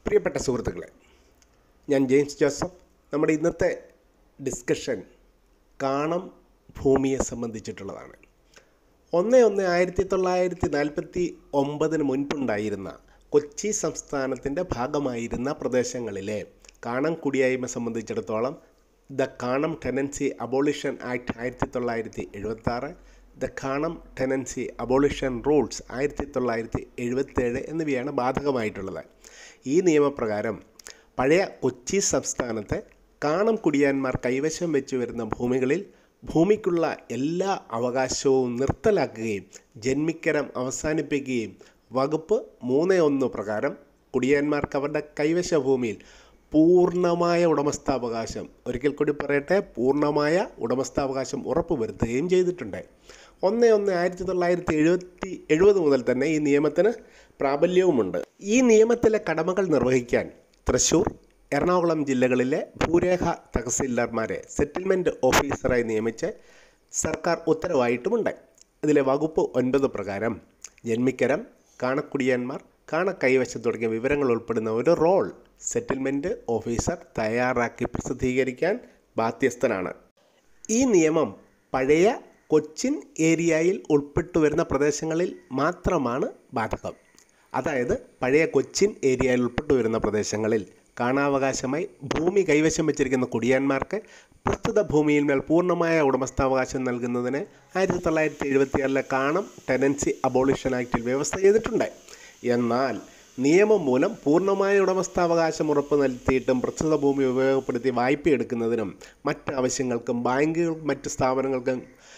പ്രിയപ്പെട്ട സുഹൃത്തുക്കളെ ഞാൻ ജെയിംസ് ജോസഫ് നമ്മുടെ ഇന്നത്തെ ഡിസ്കഷൻ കാണം ഭൂമിയെ സംബന്ധിച്ചിട്ടുള്ളതാണ് ഒന്ന് ഒന്ന് ആയിരത്തി തൊള്ളായിരത്തി നാൽപ്പത്തി ഒമ്പതിന് മുൻപുണ്ടായിരുന്ന കൊച്ചി സംസ്ഥാനത്തിൻ്റെ ഭാഗമായിരുന്ന പ്രദേശങ്ങളിലെ കാണം കുടിയായ്മ സംബന്ധിച്ചിടത്തോളം ദ കാണം ടെനൻസി അബോളിഷൻ ആക്ട് ആയിരത്തി തൊള്ളായിരത്തി എഴുപത്തി ആറ് ദ കാണം ടെനൻസി അബോളിഷൻ റൂൾസ് ആയിരത്തി തൊള്ളായിരത്തി എഴുപത്തേഴ് എന്നിവയാണ് ബാധകമായിട്ടുള്ളത് ഈ നിയമപ്രകാരം പഴയ കൊച്ചി സംസ്ഥാനത്തെ കാണം കുടിയാന്മാർ കൈവശം വെച്ചു വരുന്ന ഭൂമികളിൽ ഭൂമിക്കുള്ള എല്ലാ അവകാശവും നിർത്തലാക്കുകയും ജന്മിക്കരം അവസാനിപ്പിക്കുകയും വകുപ്പ് മൂന്ന് ഒന്ന് പ്രകാരം കുടിയാന്മാർക്ക് അവരുടെ കൈവശ ഭൂമിയിൽ പൂർണ്ണമായ ഉടമസ്ഥാവകാശം ഒരിക്കൽ കൂടി പറയട്ടെ പൂർണ്ണമായ ഉടമസ്ഥാവകാശം ഉറപ്പുവരുത്തുകയും ചെയ്തിട്ടുണ്ട് ഒന്ന് ഒന്ന് ആയിരത്തി തൊള്ളായിരത്തി എഴുപത്തി എഴുപത് മുതൽ തന്നെ ഈ നിയമത്തിന് പ്രാബല്യവുമുണ്ട് ഈ നിയമത്തിലെ കടമകൾ നിർവഹിക്കാൻ തൃശ്ശൂർ എറണാകുളം ജില്ലകളിലെ ഭൂരേഖ തഹസീൽദാർമാരെ സെറ്റിൽമെൻറ്റ് ഓഫീസറായി നിയമിച്ച് സർക്കാർ ഉത്തരവായിട്ടുമുണ്ട് ഇതിലെ വകുപ്പ് ഒൻപത് പ്രകാരം ജന്മിക്കരം കാണക്കുടിയന്മാർ കാണക്കൈവശം തുടങ്ങിയ വിവരങ്ങൾ ഉൾപ്പെടുന്ന ഒരു റോൾ സെറ്റിൽമെൻറ്റ് ഓഫീസർ തയ്യാറാക്കി പ്രസിദ്ധീകരിക്കാൻ ബാധ്യസ്ഥനാണ് ഈ നിയമം പഴയ കൊച്ചിൻ ഏരിയയിൽ ഉൾപ്പെട്ടു വരുന്ന പ്രദേശങ്ങളിൽ മാത്രമാണ് ബാധകം അതായത് പഴയ കൊച്ചിൻ ഏരിയയിൽ ഉൾപ്പെട്ടു വരുന്ന പ്രദേശങ്ങളിൽ കാണാവകാശമായി ഭൂമി കൈവശം വെച്ചിരിക്കുന്ന കുടിയാന്മാർക്ക് പ്രസ്തുത ഭൂമിയിന്മേൽ പൂർണ്ണമായ ഉടമസ്ഥാവകാശം നൽകുന്നതിന് ആയിരത്തി തൊള്ളായിരത്തി എഴുപത്തിയാറിലെ കാണം ടെനൻസി അബോളിഷൻ ആക്ടിൽ വ്യവസ്ഥ ചെയ്തിട്ടുണ്ട് എന്നാൽ നിയമം മൂലം പൂർണ്ണമായ ഉടമസ്ഥാവകാശം ഉറപ്പ് നൽകിയിട്ടും പ്രസ്തുത ഭൂമി ഉപയോഗപ്പെടുത്തി വായ്പ എടുക്കുന്നതിനും മറ്റാവശ്യങ്ങൾക്കും ബാങ്കുകൾക്കും മറ്റ് സ്ഥാപനങ്ങൾക്കും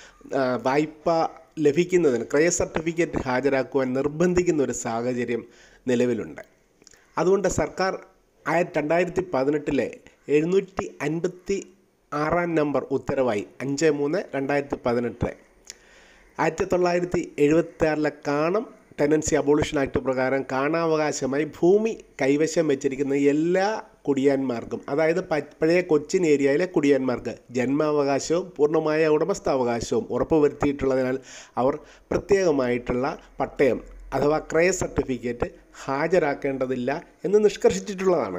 വായ്പ ലഭിക്കുന്നതിന് ക്രയ സർട്ടിഫിക്കറ്റ് ഹാജരാക്കുവാൻ നിർബന്ധിക്കുന്ന ഒരു സാഹചര്യം നിലവിലുണ്ട് അതുകൊണ്ട് സർക്കാർ ആയ രണ്ടായിരത്തി പതിനെട്ടിലെ എഴുന്നൂറ്റി അൻപത്തി ആറാം നമ്പർ ഉത്തരവായി അഞ്ച് മൂന്ന് രണ്ടായിരത്തി പതിനെട്ട് ആയിരത്തി തൊള്ളായിരത്തി എഴുപത്തി ആറിലെ കാണം ടെനൻസി അബോളിഷൻ ആക്ട് പ്രകാരം കാണാവകാശമായി ഭൂമി കൈവശം വെച്ചിരിക്കുന്ന എല്ലാ കുടിയാന്മാർക്കും അതായത് പഴയ കൊച്ചിൻ ഏരിയയിലെ കുടിയാന്മാർക്ക് ജന്മാവകാശവും പൂർണ്ണമായ ഉടമസ്ഥാവകാശവും ഉറപ്പുവരുത്തിയിട്ടുള്ളതിനാൽ അവർ പ്രത്യേകമായിട്ടുള്ള പട്ടയം അഥവാ ക്രയ സർട്ടിഫിക്കറ്റ് ഹാജരാക്കേണ്ടതില്ല എന്ന് നിഷ്കർഷിച്ചിട്ടുള്ളതാണ്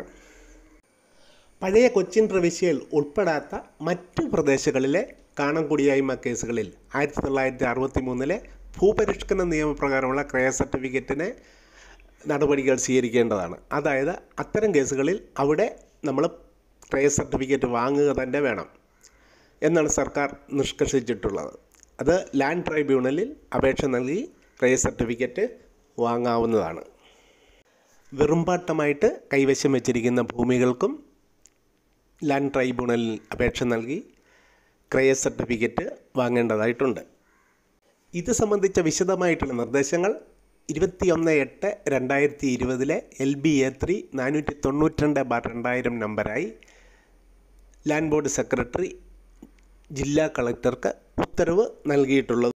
പഴയ കൊച്ചിൻ പ്രവിശ്യയിൽ ഉൾപ്പെടാത്ത മറ്റു പ്രദേശങ്ങളിലെ കാണം കുടിയായ്മ കേസുകളിൽ ആയിരത്തി തൊള്ളായിരത്തി അറുപത്തി മൂന്നിലെ ഭൂപരിഷ്കരണ നിയമപ്രകാരമുള്ള ക്രയ സർട്ടിഫിക്കറ്റിന് നടപടികൾ സ്വീകരിക്കേണ്ടതാണ് അതായത് അത്തരം കേസുകളിൽ അവിടെ നമ്മൾ ക്രയ സർട്ടിഫിക്കറ്റ് വാങ്ങുക തന്നെ വേണം എന്നാണ് സർക്കാർ നിഷ്കർഷിച്ചിട്ടുള്ളത് അത് ലാൻഡ് ട്രൈബ്യൂണലിൽ അപേക്ഷ നൽകി ക്രയ സർട്ടിഫിക്കറ്റ് വാങ്ങാവുന്നതാണ് വെറുമ്പാട്ടമായിട്ട് കൈവശം വെച്ചിരിക്കുന്ന ഭൂമികൾക്കും ലാൻഡ് ട്രൈബ്യൂണലിൽ അപേക്ഷ നൽകി ക്രയ സർട്ടിഫിക്കറ്റ് വാങ്ങേണ്ടതായിട്ടുണ്ട് ഇത് സംബന്ധിച്ച വിശദമായിട്ടുള്ള നിർദ്ദേശങ്ങൾ ഇരുപത്തിയൊന്ന് എട്ട് രണ്ടായിരത്തി ഇരുപതിലെ എൽ ബി എ ത്രീ നാനൂറ്റി തൊണ്ണൂറ്റിരണ്ട് ബാർ രണ്ടായിരം നമ്പറായി ലാൻഡ് ബോർഡ് സെക്രട്ടറി ജില്ലാ കളക്ടർക്ക് ഉത്തരവ് നൽകിയിട്ടുള്ളത്